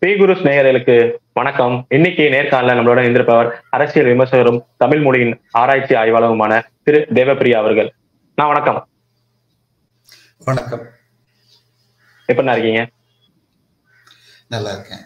ஸ்ரீகுருஸ் நேயர்களுக்கு வணக்கம் இன்னைக்கு நேர்காணல நம்மளோட இருந்திருப்பவர் அரசியல் விமர்சகரும் தமிழ் மொழியின் ஆராய்ச்சி ஆய்வாளருமான திரு தேவப்பிரியா அவர்கள் நான் வணக்கம் வணக்கம் எப்படிண்ணா இருக்கீங்க நல்லா இருக்கேன்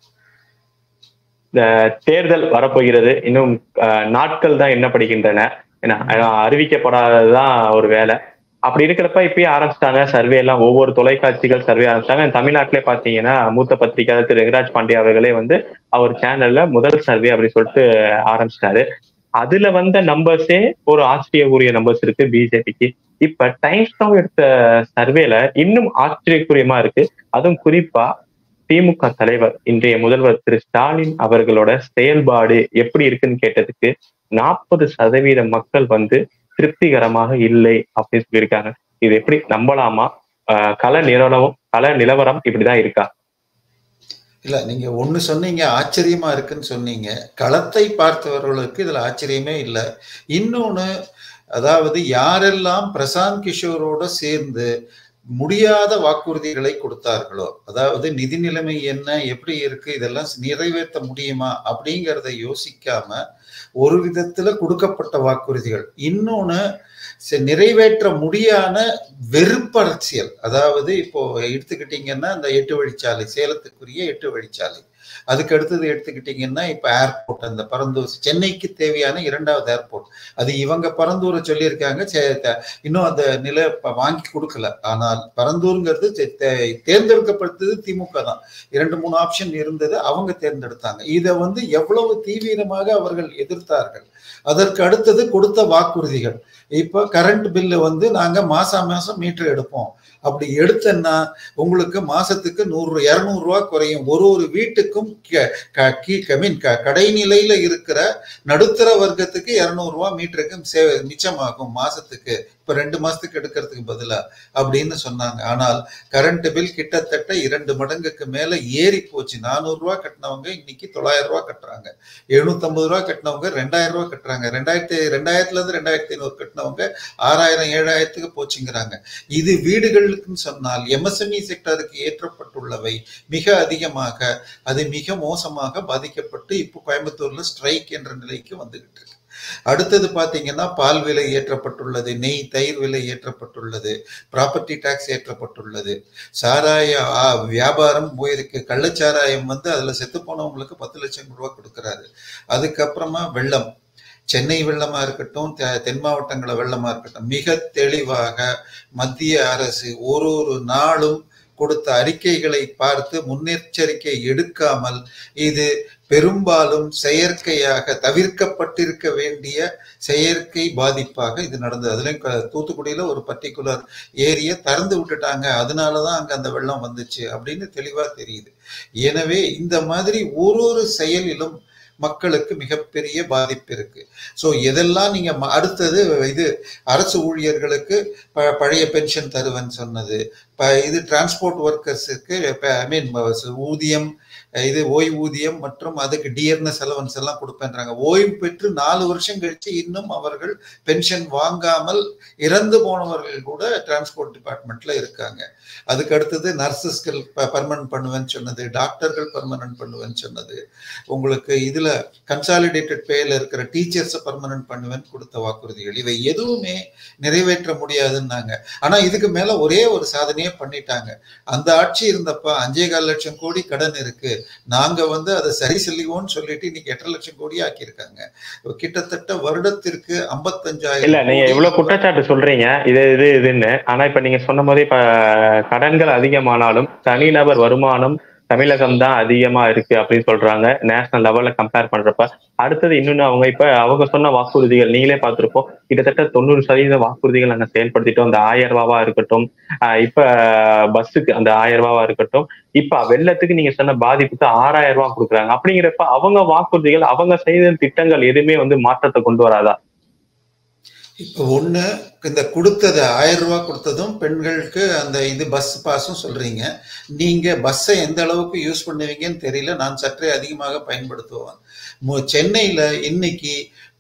இந்த தேர்தல் வரப்போகிறது இன்னும் அஹ், நாட்கள் தான் என்ன படிக்கின்றன ஏன்னா அஹ், அறிவிக்கப்படாததுதான் ஒரு வேலை அப்படி இருக்கிறப்ப இப்பயே ஆரம்பிச்சிட்டாங்க சர்வே எல்லாம் ஒவ்வொரு தொலைக்காட்சிகள் சர்வே ஆரம்பிச்சிட்டாங்க தமிழ்நாட்டிலே பாத்தீங்கன்னா மூத்த பத்திரிகையாளர் திரு ரங்கராஜ் பாண்டே அவர்களே வந்து அவர் சேனல்ல முதல் சர்வே அப்படி சொல்லிட்டு ஆரம்பிச்சிட்டாரு அதுல வந்த நம்பர்ஸே ஒரு ஆச்சரியக்குரிய நம்பர்ஸ் இருக்கு பிஜேபிக்கு இப்ப டைம்ஸ் நவ் எடுத்த சர்வேல இன்னும் ஆச்சரியக்குரியமா இருக்கு அதுவும் குறிப்பா திமுக தலைவர் இன்றைய முதல்வர் திரு ஸ்டாலின் அவர்களோட செயல்பாடு எப்படி இருக்குன்னு கேட்டதுக்கு நாற்பது சதவீத மக்கள் வந்து திருப்திகரமாக இல்லை அப்படின்னு சொல்லியிருக்காங்க இது எப்படி நம்பலாமா ஆஹ் கள நிலவரம் கள நிலவரம் இப்படிதான் இருக்கா இல்ல நீங்க ஒண்ணு சொன்னீங்க ஆச்சரியமா இருக்குன்னு சொன்னீங்க களத்தை பார்த்தவர்களுக்கு இதுல ஆச்சரியமே இல்லை இன்னொன்னு அதாவது யாரெல்லாம் பிரசாந்த் கிஷோரோட சேர்ந்து முடியாத வாக்குறுதிகளை கொடுத்தார்களோ அதாவது நிதி நிலைமை என்ன எப்படி இருக்கு இதெல்லாம் நிறைவேற்ற முடியுமா அப்படிங்கிறத யோசிக்காம ஒரு விதத்துல கொடுக்கப்பட்ட வாக்குறுதிகள் இன்னொன்னு ச- நிறைவேற்ற முடியாத வெறுப்பு அரசியல் அதாவது இப்போ எடுத்துக்கிட்டீங்கன்னா இந்த எட்டு வழிச்சாலை சேலத்துக்குரிய எட்டு வழிச்சாலை அதுக்கு அடுத்தது எடுத்துக்கிட்டீங்கன்னா இப்போ ஏர்போர்ட் அந்த பரந்தூர் சென்னைக்கு தேவையான இரண்டாவது ஏர்போர்ட் அது இவங்க பரந்தூரை சொல்லியிருக்காங்க சே- த- இன்னும் அந்த நில ப- வாங்கி கொடுக்கல ஆனால் பரந்தூருங்கிறது தே- தே- தேர்ந்தெடுக்கப்பட்டது திமுக தான் இரண்டு மூணு ஆப்ஷன் இருந்தது அவங்க தேர்ந்தெடுத்தாங்க இதை வந்து எவ்வளவு தீவிரமாக அவர்கள் எதிர்த்தார்கள் அதற்கு அடுத்தது கொடுத்த வாக்குறுதிகள் இப்போ கரண்ட் பில்லு வந்து நாங்க மாசம் மாசம் மீட்டர் எடுப்போம் அப்படி எடுத்தேன்னா உங்களுக்கு மாசத்துக்கு நூறு இருநூறு ரூபா குறையும் ஒரு ஒரு வீட்டுக்கும் க- க- கீ- I mean, க- கடைநிலையில இருக்கிற நடுத்தர வர்க்கத்துக்கு இருநூறு ரூபா மீட்டருக்கு சே மிச்சமாகும் மாசத்துக்கு இப்ப ரெண்டு மாசத்துக்கு எடுக்கிறதுக்கு பதிலா அப்படின்னு சொன்னாங்க ஆனால் கரண்ட் பில் கிட்டத்தட்ட இரண்டு மடங்குக்கு மேல ஏறி போச்சு நானூறு ரூபா கட்டினவங்க இன்னைக்கு தொள்ளாயிரம் ரூபா கட்டுறாங்க எழுநூத்தம்பது ரூபா கட்டினவங்க ரெண்டாயிரம் ரூபா கட்டுறாங்க ரெண்டாயிரத்தி ரெண்டாயிரத்துல இருந்து ரெண்டாயிரத்தி ஐநூறு கட்டினவங்க ஆறாயிரம் ஏழாயிரத்துக்கு போச்சுங்கிறாங்க இது வீடுகளுக்குன்னு சொன்னால் எம்எஸ்எம்இ செக்டருக்கு ஏற்றப்பட்டுள்ளவை மிக அதிகமாக அது மிக மோசமாக பாதிக்கப்பட்டு இப்போ கோயம்புத்தூர்ல ஸ்ட்ரைக் என்ற நிலைக்கு வந்துகிட்டு இருக்கு அடுத்தது பாத்தீங்கன்னா பால் விலை ஏற்றப்பட்டுள்ளது நெய் தயிர் விலை ஏற்றப்பட்டுள்ளது ப்ராப்பர்ட்டி டாக்ஸ் ஏற்றப்பட்டுள்ளது சாராய ஆ, வியாபாரம் போயிருக்கு கள்ளச்சாராயம் வந்து அதுல செத்து போனவங்களுக்கு பத்து லட்சம் ரூபாய் கொடுக்கறாரு அதுக்கப்புறமா வெள்ளம் சென்னை வெள்ளமா இருக்கட்டும் தெ- தென் மாவட்டங்கள வெள்ளமா இருக்கட்டும் மிக தெளிவாக மத்திய அரசு ஒரு ஒரு நாளும் கொடுத்த அறிக்கைகளை பார்த்து முன்னெச்சரிக்கை எடுக்காமல் இது பெரும்பாலும் செயற்கையாக தவிர்க்கப்பட்டிருக்க வேண்டிய செயற்கை பாதிப்பாக இது நடந்தது அதுலயும் க- தூத்துக்குடியில ஒரு பர்டிகுலர் ஏரியா திறந்து விட்டுட்டாங்க அதனாலதான் அங்க அந்த வெள்ளம் வந்துச்சு அப்படின்னு தெளிவா தெரியுது எனவே இந்த மாதிரி ஒரு ஒரு செயலிலும் மக்களுக்கு மிகப்பெரிய பாதிப்பு இருக்கு ஸோ எதெல்லாம் நீங்க ம- அடுத்தது இது அரசு ஊழியர்களுக்கு ப- பழைய பென்ஷன் தருவேன்னு சொன்னது ப- இது டிரான்ஸ்போர்ட் ஒர்க்கர்ஸுக்கு ஐ மீன் ஊதியம் இது ஓய்வூதியம் மற்றும் அதுக்கு டியர்னஸ் அலவன்ஸ் எல்லாம் கொடுப்பேன்றாங்க ஓய்வு பெற்று நாலு வருஷம் கழிச்சு இன்னும் அவர்கள் பென்ஷன் வாங்காமல் இறந்து போனவர்கள் கூட டிரான்ஸ்போர்ட் டிபார்ட்மெண்ட்ல இருக்காங்க அதுக்கு அடுத்தது நர்சஸ்கள் பர்மனன்ட் பண்ணுவேன்னு சொன்னது டாக்டர்கள் பர்மனன்ட் பண்ணுவேன்னு சொன்னது உங்களுக்கு இதுல கன்சாலிடேட்டட் பேல இருக்கிற டீச்சர்ஸை பர்மனன்ட் பண்ணுவேன்னு கொடுத்த வாக்குறுதிகள் இவை எதுவுமே நிறைவேற்ற முடியாதுன்னாங்க ஆனா இதுக்கு மேல ஒரே ஒரு சாதனையே பண்ணிட்டாங்க அந்த ஆட்சி இருந்தப்ப அஞ்சே கால் லட்சம் கோடி கடன் இருக்கு நாங்க வந்து அதை சரி செய்வோம்னு சொல்லிட்டு இன்னைக்கு எட்டரை லட்சம் கோடி ஆக்கியிருக்காங்க கிட்டத்தட்ட வருடத்திற்கு ஐம்பத்தஞ்சாயிரம் இல்ல நீங்க கோடி இவ்வளவு குற்றச்சாட்டு சொல்றீங்க இது இது இதுன்னு ஆனா இப்ப நீங்க சொன்ன மாதிரி இப்ப கடன்கள் அதிகமானாலும் தனிநபர் வருமானம் தமிழகம் தான் அதிகமா இருக்கு அப்படின்னு சொல்றாங்க நேஷனல் லெவல்ல கம்பேர் பண்றப்ப அடுத்தது இன்னொன்னு அவங்க இப்ப அவங்க சொன்ன வாக்குறுதிகள் நீங்களே பார்த்திருப்போம் கிட்டத்தட்ட தொண்ணூறு சதவீத வாக்குறுதிகள் நாங்க செயல்படுத்திட்டோம் அந்த ஆயிரம் ரூபாவா இருக்கட்டும் ஆஹ் இப்ப பஸ்ஸுக்கு அந்த ஆயிரம் ரூபாவா இருக்கட்டும் இப்ப வெள்ளத்துக்கு நீங்க சொன்ன பாதிப்புக்கு ஆறாயிரம் ரூபாய் கொடுக்குறாங்க அப்படிங்கிறப்ப அவங்க வாக்குறுதிகள் அவங்க செய்த திட்டங்கள் எதுவுமே வந்து மாற்றத்தை கொண்டு வராதா இப்போ ஒண்ணு இந்த கொடுத்தது ஆயிரம் ரூபாய் கொடுத்ததும் பெண்களுக்கு அந்த இது பஸ் பாஸும் சொல்றீங்க நீங்க பஸ்ஸை எந்த அளவுக்கு யூஸ் பண்ணுவீங்கன்னு தெரியல நான் சற்றே அதிகமாக பயன்படுத்துவேன் மு- சென்னையில இன்னைக்கு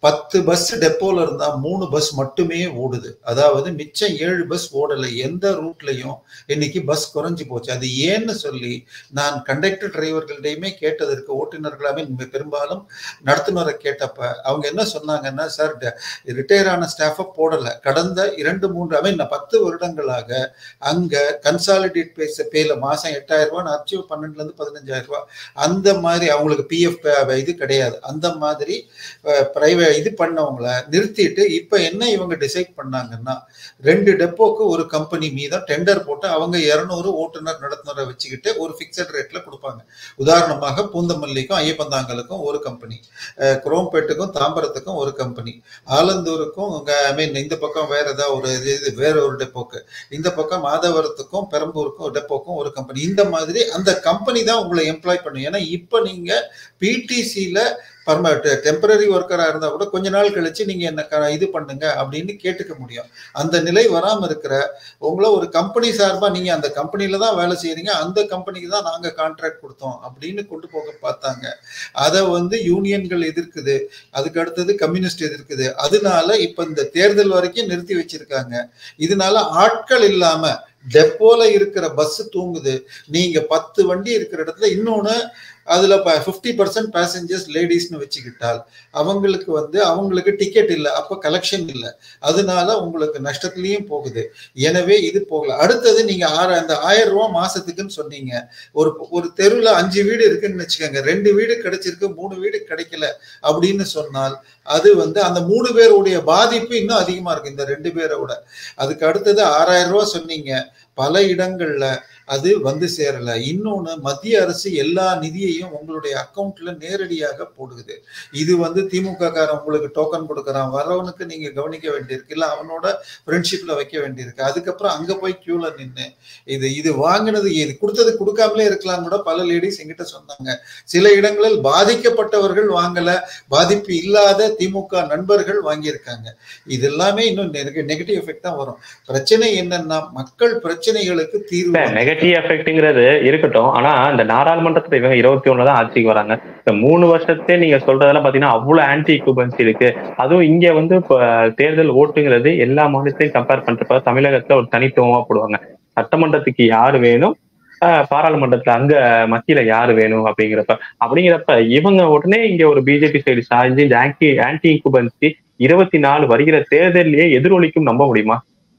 பத்து பஸ் டெப்போல இருந்தா மூணு பஸ் மட்டுமே ஓடுது அதாவது மிச்சம் ஏழு பஸ் ஓடலை எந்த ரூட்லயும் இன்னைக்கு பஸ் குறைஞ்சு போச்சு அது ஏன்னு சொல்லி நான் கண்டக்டர் டிரைவர்களிடையுமே கேட்டதற்கு ஓட்டுநர்களாமே பெரும்பாலும் நடத்துனரை கேட்டப்ப அவங்க என்ன சொன்னாங்கன்னா சார் ரிட்டையர் ஆன ஸ்டாஃபை போடல கடந்த இரண்டு மூன்று ஐ மீன் பத்து வருடங்களாக அங்க கன்சாலிடேட் பேச பேல மாசம் எட்டாயிரம் ரூபாய் அச்சீவ் பன்னெண்டுல இருந்து பதினஞ்சாயிரம் ரூபாய் அந்த மாதிரி அவங்களுக்கு பிஎஃப் இது கிடையாது அந்த மாதிரி பிரைவேட் இது பண்ணவங்கள நிறுத்திட்டு இப்ப என்ன இவங்க டிசைட் பண்ணாங்கன்னா ரெண்டு டெப்போக்கு ஒரு கம்பெனி மீதம் டெண்டர் போட்டு அவங்க இருநூறு ஓட்டுநர் நடத்துனரை வச்சுக்கிட்டு ஒரு பிக்சட் ரேட்ல கொடுப்பாங்க உதாரணமாக பூந்தமல்லிக்கும் ஐயப்பந்தாங்கலுக்கும் ஒரு கம்பெனி குரோம்பேட்டுக்கும் தாம்பரத்துக்கும் ஒரு கம்பெனி ஆலந்தூருக்கும் ஐ மீன் இந்த பக்கம் வேற ஏதாவது ஒரு இது வேற ஒரு டெப்போக்கு இந்த பக்கம் மாதவரத்துக்கும் பெரம்பூருக்கும் டெப்போக்கும் ஒரு கம்பெனி இந்த மாதிரி அந்த கம்பெனி தான் உங்களை எம்ப்ளாய் பண்ணும் ஏன்னா இப்போ நீங்க பிடிசியில பர்ம டெம்பரரி ஒர்க்கராக இருந்தால் கூட கொஞ்ச நாள் கழிச்சு நீங்கள் என்ன இது பண்ணுங்க அப்படின்னு கேட்டுக்க முடியும் அந்த நிலை வராமல் இருக்கிற உங்களை ஒரு கம்பெனி சார்பாக நீங்கள் அந்த கம்பெனியில் தான் வேலை செய்கிறீங்க அந்த கம்பெனிக்கு தான் நாங்கள் கான்ட்ராக்ட் கொடுத்தோம் அப்படின்னு கொண்டு போக பார்த்தாங்க அதை வந்து யூனியன்கள் எதிர்க்குது அதுக்கு அடுத்தது கம்யூனிஸ்ட் எதிர்க்குது அதனால இப்போ இந்த தேர்தல் வரைக்கும் நிறுத்தி வச்சிருக்காங்க இதனால ஆட்கள் இல்லாமல் டெப்போல இருக்கிற பஸ் தூங்குது நீங்க பத்து வண்டி இருக்கிற இடத்துல இன்னொன்னு அதுல ஃபிஃப்டி பர்சன்ட் பேசஞ்சர்ஸ் லேடிஸ்னு வச்சுக்கிட்டால் அவங்களுக்கு வந்து அவங்களுக்கு டிக்கெட் இல்லை அப்போ கலெக்ஷன் இல்லை அதனால உங்களுக்கு நஷ்டத்துலயும் போகுது எனவே இது போகல அடுத்தது நீங்க ஆறு அந்த ஆயிரம் ரூபாய் மாசத்துக்குன்னு சொன்னீங்க ஒரு ஒரு தெருவில் அஞ்சு வீடு இருக்குன்னு வச்சுக்கோங்க ரெண்டு வீடு கிடைச்சிருக்கு மூணு வீடு கிடைக்கல அப்படின்னு சொன்னால் அது வந்து அந்த மூணு பேருடைய பாதிப்பு இன்னும் அதிகமா இருக்கு இந்த ரெண்டு பேரோட அதுக்கு அடுத்தது ஆறாயிரம் ரூபாய் சொன்னீங்க பல இடங்கள்ல அது வந்து சேரல இன்னொன்னு மத்திய அரசு எல்லா நிதியையும் உங்களுடைய அக்கௌண்ட்ல நேரடியாக போடுது இது வந்து திமுக காரன் உங்களுக்கு டோக்கன் கொடுக்கறான் வரவனுக்கு நீங்க கவனிக்க வேண்டியிருக்கு இல்ல அவனோட ஃப்ரெண்ட்ஷிப்ல வைக்க வேண்டியிருக்கு அதுக்கப்புறம் அங்க போய் கியூல நின்று இது இது வாங்கினது இது கொடுத்தது கொடுக்காமலே இருக்கலாம் கூட பல லேடிஸ் எங்கிட்ட சொன்னாங்க சில இடங்களில் பாதிக்கப்பட்டவர்கள் வாங்கல பாதிப்பு இல்லாத திமுக நண்பர்கள் வாங்கியிருக்காங்க இது எல்லாமே இன்னும் நெகட்டிவ் எஃபெக்ட் தான் வரும் பிரச்சனை என்னன்னா மக்கள் பிரச்சனைகளுக்கு தீர்வு நெகட்டிவ் எஃபெக்ட்ங்கிறது இருக்கட்டும் ஆனா இந்த நாடாளுமன்றத்துல இவங்க இருபத்தி ஒண்ணுல தான் ஆட்சிக்கு வராங்க இந்த மூணு வருஷத்தே நீங்க சொல்றதெல்லாம் பாத்தீங்கன்னா அவ்வளவு ஆன்டி இக்குபன்சி இருக்கு அதுவும் இங்க வந்து இப்ப தேர்தல் ஓட்டுங்கிறது எல்லா மாநிலத்தையும் கம்பேர் பண்றப்ப தமிழகத்துல ஒரு தனித்துவமா போடுவாங்க சட்டமன்றத்துக்கு யாரு வேணும் பாராளுமன்றத்துல அங்க மத்தியில யாரு வேணும் அப்படிங்கிறப்ப அப்படிங்கிறப்ப இவங்க உடனே இங்க ஒரு பிஜேபி சைடு சாய்ஞ்சு இந்த ஆன்டி ஆன்டி இன்குபன்சி இருபத்தி நாலு வருகிற தேர்தலையே எதிரொலிக்கும் நம்ப முடியுமா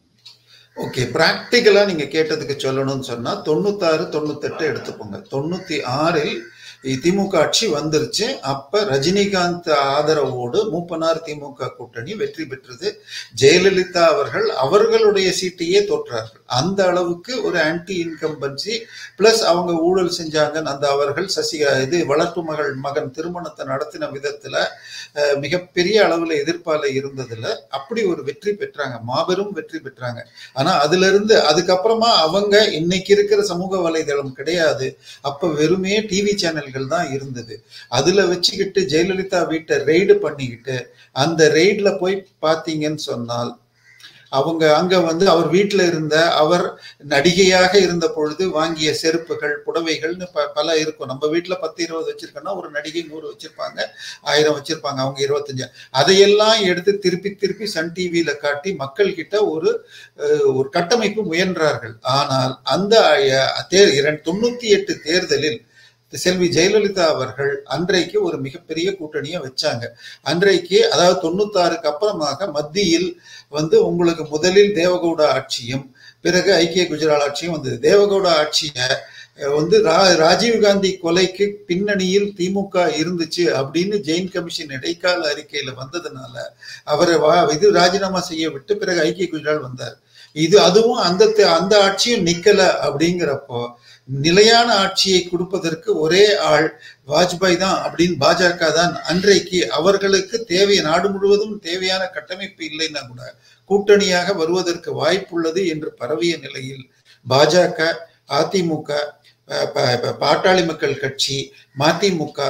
ஓகே ப்ராக்டிக்கலா நீங்க கேட்டதுக்கு சொல்லணும்னு சொன்னா தொண்ணூத்தாறு தொண்ணூத்தெட்டு எடுத்துப்போங்க தொண்ணூத்தி ஆறில் திமுக ஆட்சி வந்துருச்சு அப்ப ரஜினிகாந்த் ஆதரவோடு மூப்பனார் திமுக கூட்டணி வெற்றி பெற்றது ஜெயலலிதா அவர்கள் அவர்களுடைய சீட்டையே தோற்றார்கள் அந்த அளவுக்கு ஒரு ஆன்டி இன்கம்பன்சி பிளஸ் அவங்க ஊழல் செஞ்சாங்க அந்த அவர்கள் சசிகா இது வளர்ப்பு மகள் மகன் திருமணத்தை நடத்தின விதத்துல மிகப்பெரிய அளவுல எதிர்ப்பால இருந்ததுல அப்படி ஒரு வெற்றி பெற்றாங்க மாபெரும் வெற்றி பெற்றாங்க ஆனா அதுல இருந்து அதுக்கப்புறமா அவங்க இன்னைக்கு இருக்கிற சமூக வலைதளம் கிடையாது அப்ப வெறுமே டிவி சேனல் சேனல்கள் தான் இருந்தது அதுல வச்சுக்கிட்டு ஜெயலலிதா வீட்டை ரெய்டு பண்ணிக்கிட்டு அந்த ரெய்ட்ல போய் பார்த்தீங்கன்னு சொன்னால் அவங்க அங்க வந்து அவர் வீட்டில் இருந்த அவர் நடிகையாக இருந்த பொழுது வாங்கிய செருப்புகள் புடவைகள்னு ப பல இருக்கும் நம்ம வீட்டில் பத்து இருபது வச்சிருக்கோம்னா ஒரு நடிகை நூறு வச்சிருப்பாங்க ஆயிரம் வச்சிருப்பாங்க அவங்க இருபத்தஞ்சு அதையெல்லாம் எடுத்து திருப்பி திருப்பி சன் டிவியில காட்டி மக்கள் கிட்ட ஒரு ஒரு கட்டமைப்பு முயன்றார்கள் ஆனால் அந்த தேர் தொண்ணூத்தி எட்டு தேர்தலில் செல்வி ஜெயலலிதா அவர்கள் அன்றைக்கு ஒரு மிகப்பெரிய கூட்டணியை வச்சாங்க அன்றைக்கு அதாவது தொண்ணூத்தாறுக்கு அப்புறமாக மத்தியில் வந்து உங்களுக்கு முதலில் தேவகவுடா ஆட்சியும் பிறகு ஐக்கிய குஜராத் ஆட்சியும் வந்தது தேவகவுடா ஆட்சியை வந்து ரா ராஜீவ்காந்தி கொலைக்கு பின்னணியில் திமுக இருந்துச்சு அப்படின்னு ஜெயின் கமிஷன் இடைக்கால அறிக்கையில வந்ததுனால அவரை வா இது ராஜினாமா செய்ய விட்டு பிறகு ஐக்கிய குஜராத் வந்தார் இது அதுவும் அந்த அந்த ஆட்சியும் நிக்கல அப்படிங்கிறப்போ நிலையான ஆட்சியை கொடுப்பதற்கு ஒரே ஆள் வாஜ்பாய் தான் அப்படின்னு பாஜக தான் அன்றைக்கு அவர்களுக்கு தேவைய நாடு முழுவதும் தேவையான கட்டமைப்பு இல்லைன்னா கூட கூட்டணியாக வருவதற்கு வாய்ப்புள்ளது என்று பரவிய நிலையில் பாஜக அதிமுக பாட்டாளி மக்கள் கட்சி மதிமுக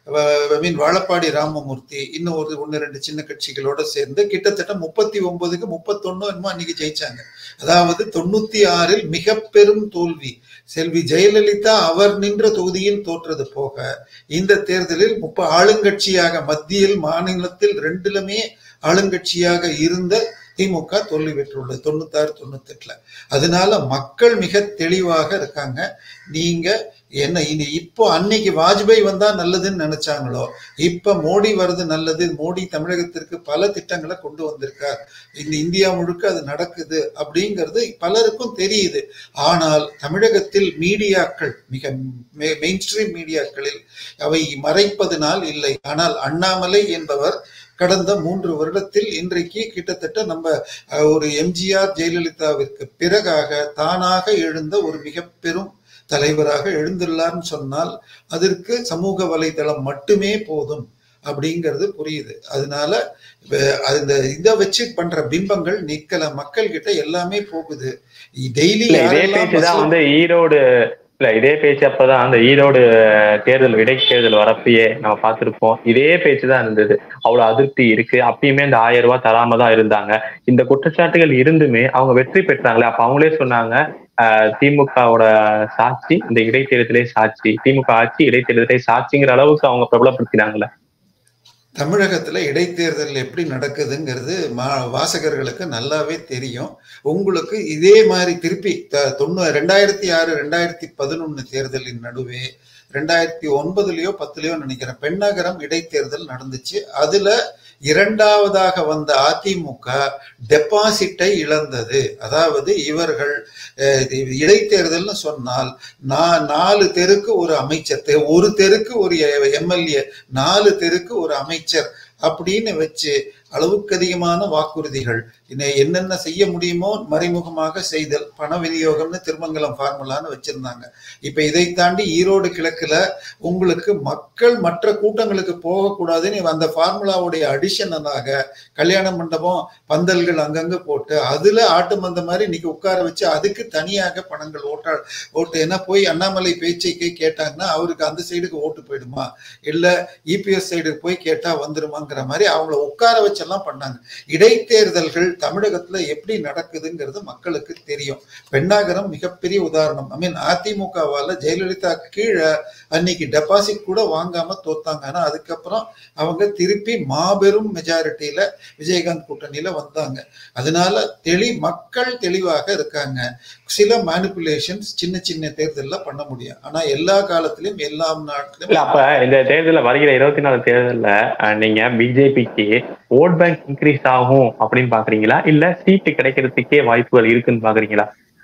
ஐ மீன் வாழப்பாடி ராமமூர்த்தி இன்னும் ஒரு ஒன்று ரெண்டு சின்ன கட்சிகளோட சேர்ந்து கிட்டத்தட்ட முப்பத்தி ஒன்பதுக்கு முப்பத்தொன்னு என்னமோ அன்னைக்கு ஜெயிச்சாங்க அதாவது தொண்ணூத்தி ஆறில் மிக பெரும் தோல்வி செல்வி ஜெயலலிதா அவர் நின்ற தொகுதியில் தோற்றது போக இந்த தேர்தலில் முப்ப ஆளுங்கட்சியாக மத்தியில் மாநிலத்தில் ரெண்டிலுமே ஆளுங்கட்சியாக இருந்த திமுக தோல்வி பெற்றுள்ளது தொண்ணூத்தாறு தொண்ணூத்தி எட்டுல அதனால மக்கள் மிக தெளிவாக இருக்காங்க நீங்க என்ன இனி இப்போ அன்னைக்கு வாஜ்பாய் வந்தா நல்லதுன்னு நினைச்சாங்களோ இப்ப மோடி வருது நல்லது மோடி தமிழகத்திற்கு பல திட்டங்களை கொண்டு வந்திருக்கார் இந்த இந்தியா முழுக்க அது நடக்குது அப்படிங்கிறது பலருக்கும் தெரியுது ஆனால் தமிழகத்தில் மீடியாக்கள் மிக மெயின் ஸ்ட்ரீம் மீடியாக்களில் அவை மறைப்பதனால் இல்லை ஆனால் அண்ணாமலை என்பவர் கடந்த மூன்று வருடத்தில் இன்றைக்கு கிட்டத்தட்ட நம்ம அஹ், ஒரு எம்ஜிஆர் ஜெயலலிதாவிற்கு பிறகாக தானாக எழுந்த ஒரு மிக பெரும் தலைவராக எழுந்துள்ளார்னு சொன்னால் அதற்கு சமூக வலைதளம் மட்டுமே போதும் அப்படிங்கிறது புரியுது அதனால வ- அந்த இதை வச்சு பண்ற பிம்பங்கள் நிக்கல மக்கள் கிட்ட எல்லாமே போகுது டெய்லி இல்ல இதே பேச்சு தான் வந்து ஈரோடு இல்ல இதே பேச்சு அப்பதான் அந்த ஈரோடு தேர்தல் இடைத்தேர்தல் வரப்பயே நம்ம பார்த்திருப்போம் இதே பேச்சு தான் இருந்தது அவ்வளவு அதிருப்தி இருக்கு அப்பயுமே இந்த ஆயிரம் ரூபாய் தராம தான் இருந்தாங்க இந்த குற்றச்சாட்டுகள் இருந்துமே அவங்க வெற்றி பெற்றாங்களே அப்ப அவங்களே சொன்னாங்க ஆஹ், திமுகவோட சாட்சி இந்த இடைத்தேர்தலே சாட்சி திமுக ஆட்சி இடைத்தேர்தலே சாட்சிங்கிற அளவுக்கு அவங்க பிரபலப்படுத்தினாங்களே தமிழகத்துல இடைத்தேர்தல் எப்படி நடக்குதுங்கிறது மா வாசகர்களுக்கு நல்லாவே தெரியும் உங்களுக்கு இதே மாதிரி திருப்பி த- தொண்ணூ ரெண்டாயிரத்தி ஆறு ரெண்டாயிரத்தி பதினொன்னு தேர்தலின் நடுவே ரெண்டாயிரத்தி ஒன்பதுலயோ பத்துலயோ நினைக்கிறேன் பெண்ணகரம் இடைத்தேர்தல் நடந்துச்சு அதுல இரண்டாவதாக வந்த அதிமுக டெபாசிட்டை இழந்தது அதாவது இவர்கள் அஹ், இது இடைத்தேர்தல்னு சொன்னால் நா- நாலு தெருக்கு ஒரு அமைச்சர் தெ- ஒரு தெருக்கு ஒரு எம்எல்ஏ நாலு தெருக்கு ஒரு அமைச்சர் அப்படின்னு வச்சு அளவுக்கு அதிகமான வாக்குறுதிகள் இன்ன- என்னென்ன செய்ய முடியுமோ மறைமுகமாக செய்தல் பண விநியோகம்னு திருமங்கலம் ஃபார்முலான்னு வச்சிருந்தாங்க இப்ப இதை தாண்டி ஈரோடு கிழக்குல உங்களுக்கு மக்கள் மற்ற கூட்டங்களுக்கு போகக்கூடாதுன்னு அந்த ஃபார்முலாவுடைய அடிஷனலாக கல்யாண மண்டபம் பந்தல்கள் அங்கங்க போட்டு அதுல ஆட்டு மந்த மாதிரி இன்னைக்கு உட்கார வச்சு அதுக்கு தனியாக பணங்கள் ஓட்டா ஓட்டு ஏன்னா போய் அண்ணாமலை பேச்சைக்கு கேட்டாங்கன்னா அவருக்கு அந்த சைடுக்கு ஓட்டு போயிடுமா இல்ல இபிஎஸ் சைடுக்கு போய் கேட்டா வந்துருமாங்கிற மாதிரி அவங்கள உட்கார வச்செல்லாம் பண்ணாங்க இடைத்தேர்தல்கள் தமிழகத்துல எப்படி நடக்குதுங்கிறது மக்களுக்கு தெரியும் பெண்ணாகரம் மிகப்பெரிய உதாரணம் ஐ மீன் அதிமுகவால ஜெயலலிதா கீழே அன்னைக்கு டெபாசிட் கூட வாங்காம தோத்தாங்க ஆனா அதுக்கப்புறம் அவங்க திருப்பி மாபெரும் மெஜாரிட்டியில விஜயகாந்த் கூட்டணியில வந்தாங்க அதனால தெளி மக்கள் தெளிவாக இருக்காங்க சில மேனிப்புலேஷன்ஸ் சின்ன சின்ன தேர்தல்ல பண்ண முடியும் ஆனா எல்லா காலத்திலும் எல்லா இல்ல நாட்டிலும் அப்ப இந்த தேர்தல்ல வருகிற இருபத்தி நாலு தேர்தல்ல அஹ், நீங்க பிஜேபிக்கு ஓட் பேங்க் இன்க்ரீஸ் ஆகும் அப்படின்னு பாக்குறீங்களா இல்ல சீட்டு கிடைக்கிறதுக்கே வாய்ப்புகள் இருக்குன்னு பாக்குறீங்களா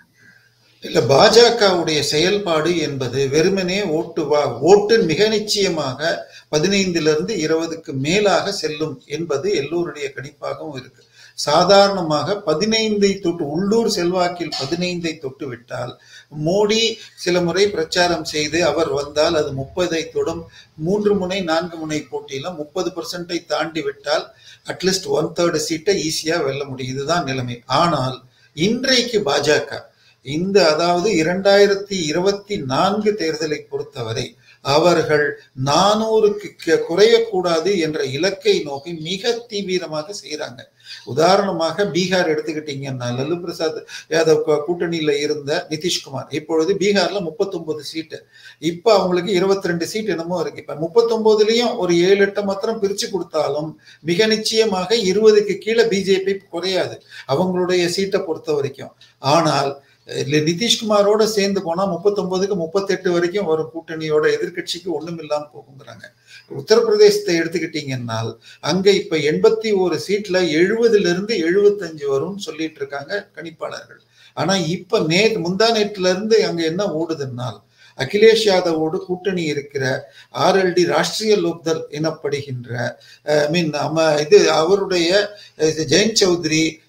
இல்ல பாஜகவுடைய செயல்பாடு என்பது வெறுமனே ஓட்டு வா ஓட்டு மிக நிச்சயமாக பதினைந்துல இருந்து இருபதுக்கு மேலாக செல்லும் என்பது எல்லோருடைய கணிப்பாகவும் இருக்கு சாதாரணமாக பதினைந்தை தொட்டு உள்ளூர் செல்வாக்கில் பதினைந்தை தொட்டு விட்டால் மோடி சில முறை பிரச்சாரம் செய்து அவர் வந்தால் அது முப்பதை தொடும் மூன்று முனை நான்கு முனை போட்டியில முப்பது பர்சன்டை தாண்டி விட்டால் அட்லீஸ்ட் ஒன் தேர்டு சீட்டை ஈஸியா வெல்ல முடியும் இதுதான் நிலைமை ஆனால் இன்றைக்கு பாஜக இந்த அதாவது இரண்டாயிரத்தி இருபத்தி நான்கு தேர்தலை பொறுத்தவரை அவர்கள் நானூறுக்கு க- குறையக்கூடாது என்ற இலக்கை நோக்கி மிக தீவிரமாக செய்றாங்க உதாரணமாக பீகார் எடுத்துக்கிட்டீங்கன்னா லல்லு பிரசாத் யாதவ் கூ- கூட்டணியில இருந்த நிதிஷ்குமார் இப்பொழுது பீகார்ல 39 சீட்டு இப்ப அவங்களுக்கு 22 ரெண்டு சீட் என்னமோ இருக்கு இப்ப 39லயும் ஒரு ஏழு எட்டு மாத்திரம் பிரிச்சு கொடுத்தாலும் மிக நிச்சயமாக இருபதுக்கு கீழே பிஜேபி குறையாது அவங்களுடைய சீட்டை பொறுத்த வரைக்கும் ஆனால் இல்ல நிதிஷ்குமாரோட சேர்ந்து போனா முப்பத்தொன்பதுக்கு முப்பத்தெட்டு வரைக்கும் வரும் கூட்டணியோட எதிர்க்கட்சிக்கு ஒண்ணும் இல்லாம போகுங்கிறாங்க உத்தரப்பிரதேசத்தை எடுத்துக்கிட்டீங்கன்னால் அங்க இப்ப எண்பத்தி ஒரு சீட்ல எழுபதுல இருந்து எழுபத்தஞ்சு வரும்னு சொல்லிட்டு இருக்காங்க கணிப்பாளர்கள் ஆனா இப்ப நே முந்தா நேற்றுல இருந்து அங்க என்ன ஓடுதுன்னால் அகிலேஷ் யாதவோடு கூட்டணி இருக்கிற ஆர்எல்டி ராஷ்டிரிய லோக்தள் எனப்படுகின்ற ஐ மீன் இது அவருடைய அஹ், ஜெயந்த் சௌத்ரி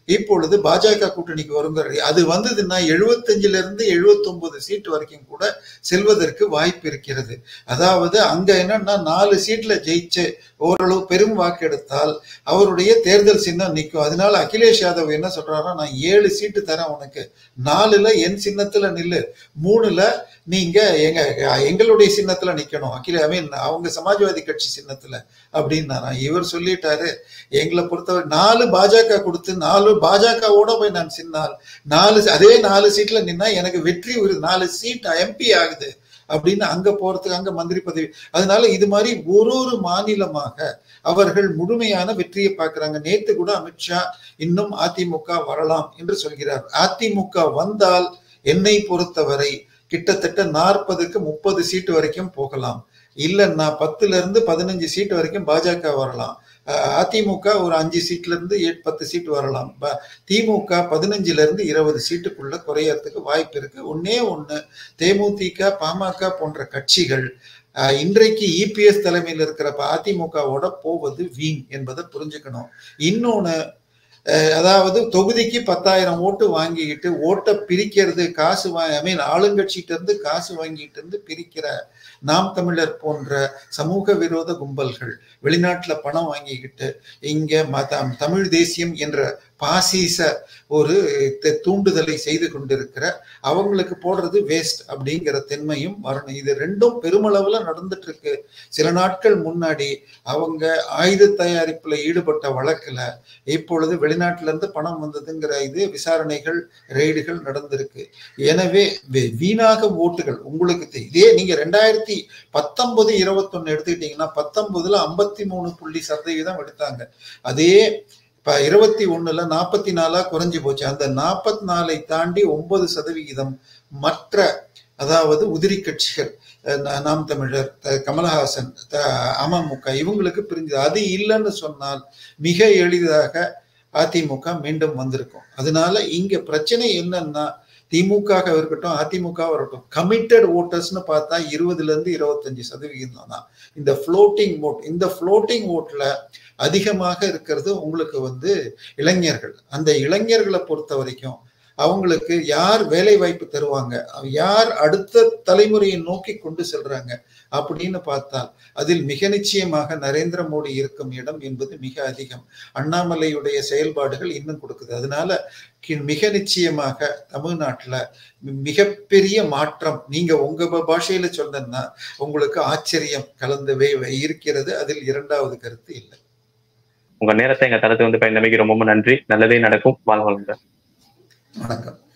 இப்பொழுது பாஜக கூட்டணிக்கு வருங்கிற அது வந்ததுன்னா எழுபத்தஞ்சுல இருந்து எழுபத்தொன்பது சீட் வரைக்கும் கூட செல்வதற்கு வாய்ப்பு இருக்கிறது அதாவது அங்க என்னன்னா நாலு சீட்ல ஜெயிச்சு ஓரளவு பெரும் வாக்கு எடுத்தால் அவருடைய தேர்தல் சின்னம் நிற்கும் அதனால அகிலேஷ் யாதவ் என்ன சொல்றாரா நான் ஏழு சீட்டு தரேன் உனக்கு நாலுல என் சின்னத்துல நில்லு மூணுல நீங்க எங்க எங்களுடைய சின்னத்துல நிக்கணும் அகில ஐ மீன் அவங்க சமாஜ்வாதி கட்சி சின்னத்துல அப்படின்னாரா இவர் சொல்லிட்டாரு எங்களை பொறுத்தவரை நாலு பாஜக கொடுத்து நாலு பாஜகவோட போய் நான் சின்னால் நாலு அதே நாலு சீட்ல நின்னா எனக்கு வெற்றி ஒரு நாலு சீட் எம்பி ஆகுது அப்படின்னு அங்க போறதுக்கு அங்க மந்திரி பதவி அதனால இது மாதிரி ஒரு ஒரு மாநிலமாக அவர்கள் முழுமையான வெற்றியை பார்க்கிறாங்க நேத்து கூட அமித்ஷா இன்னும் அதிமுக வரலாம் என்று சொல்கிறார் அதிமுக வந்தால் என்னை பொறுத்தவரை கிட்டத்தட்ட நாற்பதுக்கு முப்பது சீட்டு வரைக்கும் போகலாம் இல்லைன்னா பத்துல இருந்து பதினஞ்சு சீட்டு வரைக்கும் பாஜக வரலாம் அதிமுக ஒரு அஞ்சு சீட்ல இருந்து எட்டு பத்து சீட் வரலாம் திமுக பதினஞ்சுல இருந்து இருபது சீட்டுக்குள்ள குறையறதுக்கு வாய்ப்பு இருக்கு ஒன்னே ஒண்ணு தேமுதிக பாமக போன்ற கட்சிகள் இன்றைக்கு இபிஎஸ் தலைமையில் இருக்கிற அதிமுகவோட போவது வீண் என்பதை புரிஞ்சுக்கணும் இன்னொன்னு அதாவது தொகுதிக்கு பத்தாயிரம் ஓட்டு வாங்கிக்கிட்டு ஓட்டை பிரிக்கிறது காசு வாங்கி ஐ மீன் ஆளுங்கட்சிகிட்ட இருந்து காசு வாங்கிட்டு இருந்து பிரிக்கிற நாம் தமிழர் போன்ற சமூக விரோத கும்பல்கள் வெளிநாட்டுல பணம் வாங்கிக்கிட்டு இங்க தமிழ் தேசியம் என்ற பாசிச ஒரு தூண்டுதலை செய்து கொண்டிருக்கிற அவங்களுக்கு போடுறது வேஸ்ட் அப்படிங்கிற தென்மையும் வரணும் இது ரெண்டும் பெருமளவுல நடந்துட்டு இருக்கு சில நாட்கள் முன்னாடி அவங்க ஆயுத தயாரிப்புல ஈடுபட்ட வழக்குல இப்பொழுது வெளிநாட்டுல இருந்து பணம் வந்ததுங்கிற இது விசாரணைகள் ரெய்டுகள் நடந்திருக்கு எனவே வீணாக ஓட்டுகள் உங்களுக்கு இதே நீங்க ரெண்டாயிரத்தி பத்தொன்பது இருபத்தொன்னு எடுத்துக்கிட்டீங்கன்னா பத்தொன்பதுல ஐம்பத்தி மூணு புள்ளி சதவீதம் எடுத்தாங்க அதே இப்ப இருபத்தி ஒண்ணுல நாற்பத்தி நாலா குறைஞ்சு போச்சு அந்த நாற்பத்தி நாலை தாண்டி ஒன்பது சதவிகிதம் மற்ற அதாவது உதிரி கட்சிகள் நாம் தமிழர் கமலஹாசன் அமமுக இவங்களுக்கு பிரிஞ்சது அது இல்லைன்னு சொன்னால் மிக எளிதாக அதிமுக மீண்டும் வந்திருக்கும் அதனால இங்க பிரச்சனை என்னன்னா திமுக இருக்கட்டும் அதிமுக இருக்கட்டும் கமிட்டட் ஓட்டர்ஸ்னு பார்த்தா இருபதுல இருந்து இருபத்தஞ்சு சதவிகிதம் தான் இந்த ஃப்ளோட்டிங் ஓட் இந்த ஃப்ளோட்டிங் ஓட்ல அதிகமாக இருக்கிறது உங்களுக்கு வந்து இளைஞர்கள் அந்த இளைஞர்களை பொறுத்த வரைக்கும் அவங்களுக்கு யார் வேலை வாய்ப்பு தருவாங்க யார் அடுத்த தலைமுறையை நோக்கி கொண்டு செல்றாங்க அப்படின்னு பார்த்தால் அதில் மிக நிச்சயமாக நரேந்திர மோடி இருக்கும் இடம் என்பது மிக அதிகம் அண்ணாமலையுடைய செயல்பாடுகள் இன்னும் கொடுக்குது அதனால மிக நிச்சயமாக தமிழ்நாட்டுல மிகப்பெரிய மாற்றம் நீங்க உங்க பாஷையில சொன்னா உங்களுக்கு ஆச்சரியம் கலந்தவே இருக்கிறது அதில் இரண்டாவது கருத்து இல்லை உங்க நேரத்தை எங்க தளத்தை வந்து பயந்தமைக்கு ரொம்ப நன்றி நல்லதே நடக்கும் வாழ்வாங்க வணக்கம்